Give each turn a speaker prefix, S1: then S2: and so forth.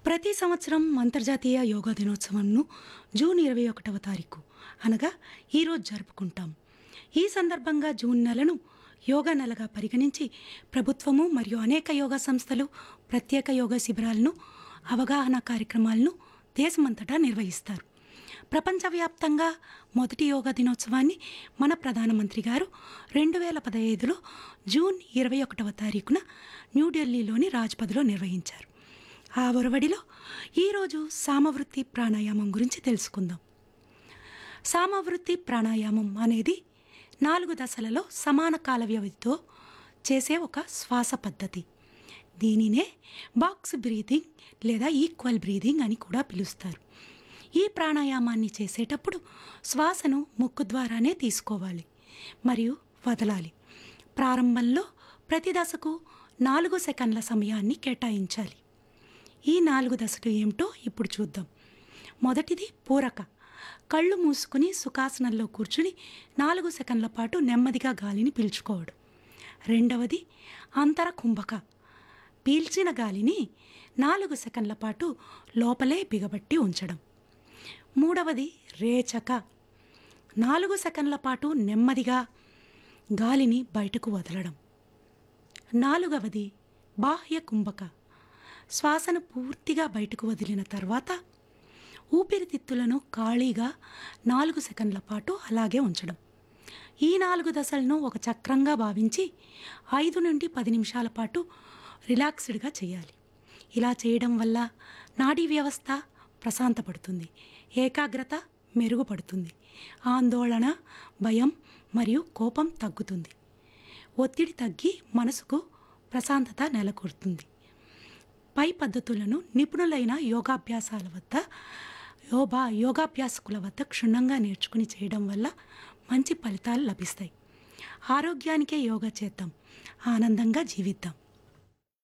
S1: ప్రతి సంవత్సరం అంతర్జాతీయ యోగా దినోత్సవంను జూన్ ఇరవై ఒకటవ తారీఖు అనగా ఈరోజు జరుపుకుంటాం ఈ సందర్భంగా జూన్ నెలను యోగా నెలగా పరిగణించి ప్రభుత్వము మరియు అనేక యోగా సంస్థలు ప్రత్యేక యోగా శిబిరాలను అవగాహన కార్యక్రమాలను దేశమంతటా నిర్వహిస్తారు ప్రపంచవ్యాప్తంగా మొదటి యోగా దినోత్సవాన్ని మన ప్రధానమంత్రి గారు రెండు వేల పదహైదులో జూన్ ఇరవై ఒకటవ తారీఖున న్యూఢిల్లీలోని రాజ్పథ్లో నిర్వహించారు ఆ ఒరవడిలో ఈరోజు సామవృత్తి ప్రాణాయామం గురించి తెలుసుకుందాం సామవృత్తి ప్రాణాయామం అనేది నాలుగు దశలలో సమాన కాల వ్యవధితో చేసే ఒక శ్వాస పద్ధతి దీనినే బాక్స్ బ్రీతింగ్ లేదా ఈక్వల్ బ్రీతింగ్ అని కూడా పిలుస్తారు ఈ ప్రాణాయామాన్ని చేసేటప్పుడు శ్వాసను ముక్కు ద్వారానే తీసుకోవాలి మరియు వదలాలి ప్రారంభంలో ప్రతి దశకు నాలుగు సెకండ్ల సమయాన్ని కేటాయించాలి ఈ నాలుగు దశలు ఏమిటో ఇప్పుడు చూద్దాం మొదటిది పూరక కళ్ళు మూసుకుని సుఖాసనంలో కూర్చుని నాలుగు సెకండ్ల పాటు నెమ్మదిగా గాలిని పీల్చుకోవడం రెండవది అంతర కుంభక పీల్చిన గాలిని నాలుగు సెకండ్ల పాటు లోపలే బిగబట్టి ఉంచడం మూడవది రేచక నాలుగు సెకండ్ల పాటు నెమ్మదిగా గాలిని బయటకు వదలడం నాలుగవది బాహ్య కుంభక శ్వాసను పూర్తిగా బయటకు వదిలిన తర్వాత ఊపిరితిత్తులను ఖాళీగా నాలుగు సెకండ్ల పాటు అలాగే ఉంచడం ఈ నాలుగు దశలను ఒక చక్రంగా భావించి ఐదు నుండి పది నిమిషాల పాటు రిలాక్స్డ్గా చేయాలి ఇలా చేయడం వల్ల నాడీ వ్యవస్థ ప్రశాంతపడుతుంది ఏకాగ్రత మెరుగుపడుతుంది ఆందోళన భయం మరియు కోపం తగ్గుతుంది ఒత్తిడి తగ్గి మనసుకు ప్రశాంతత నెలకొడుతుంది పై పద్ధతులను నిపుణులైన యోగాభ్యాసాల వద్ద యోగా యోగాభ్యాసకుల వద్ద క్షుణ్ణంగా నేర్చుకుని చేయడం వల్ల మంచి ఫలితాలు లభిస్తాయి ఆరోగ్యానికే యోగా చేద్దాం ఆనందంగా జీవిద్దాం